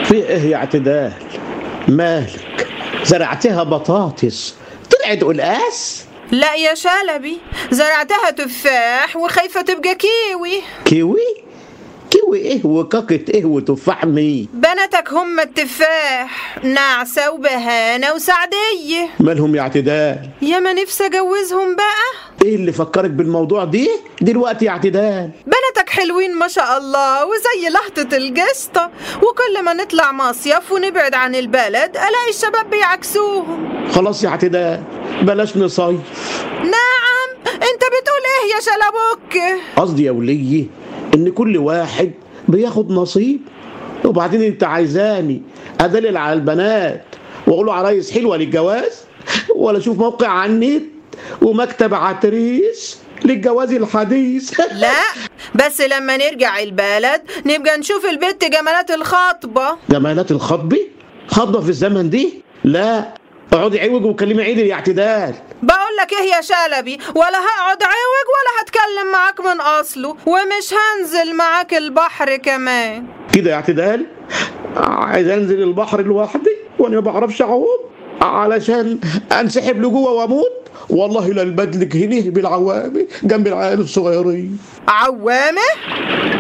في ايه يا اعتدال مالك زرعتها بطاطس طلعت قلقاس لا يا شلبي زرعتها تفاح وخايفة تبقى كيوي كيوي كيوي ايه وكاكة ايه وتفاح مين بناتك هم التفاح نعسة وبهانة وسعدية مالهم يا اعتدال يا ما نفسي اجوزهم بقى ايه اللي فكرك بالموضوع دي دلوقتي يا اعتدال بناتك حلوين ما شاء الله وزي لهطة القشطة وكل ما نطلع مصيف ونبعد عن البلد ألاقي الشباب بيعكسوهم خلاص يا اعتدال بلاش نصيف نعم انت بتقول ايه يا شلبوك قصدي يا ولية ان كل واحد بياخد نصيب وبعدين انت عايزاني ادلل على البنات واقول عرايس حلوه للجواز ولا اشوف موقع على النت ومكتب عتريس للجواز الحديث لا بس لما نرجع البلد نبقى نشوف البت جمالات الخطبة جمالات الخطبي خطبه في الزمن دي لا اقعدي عوج وكلمي عيد يا اعتدال بقول لك ايه يا شلبي ولا هقعد عوج ولا هتكلم معاك من اصله ومش هنزل معاك البحر كمان كده يا اعتدال عايز انزل البحر لوحدي وانا ما بعرفش اعوم علشان انسحب لجوه واموت والله لا البدلك هنا بالعوامي جنب العيال الصغيرين عوامة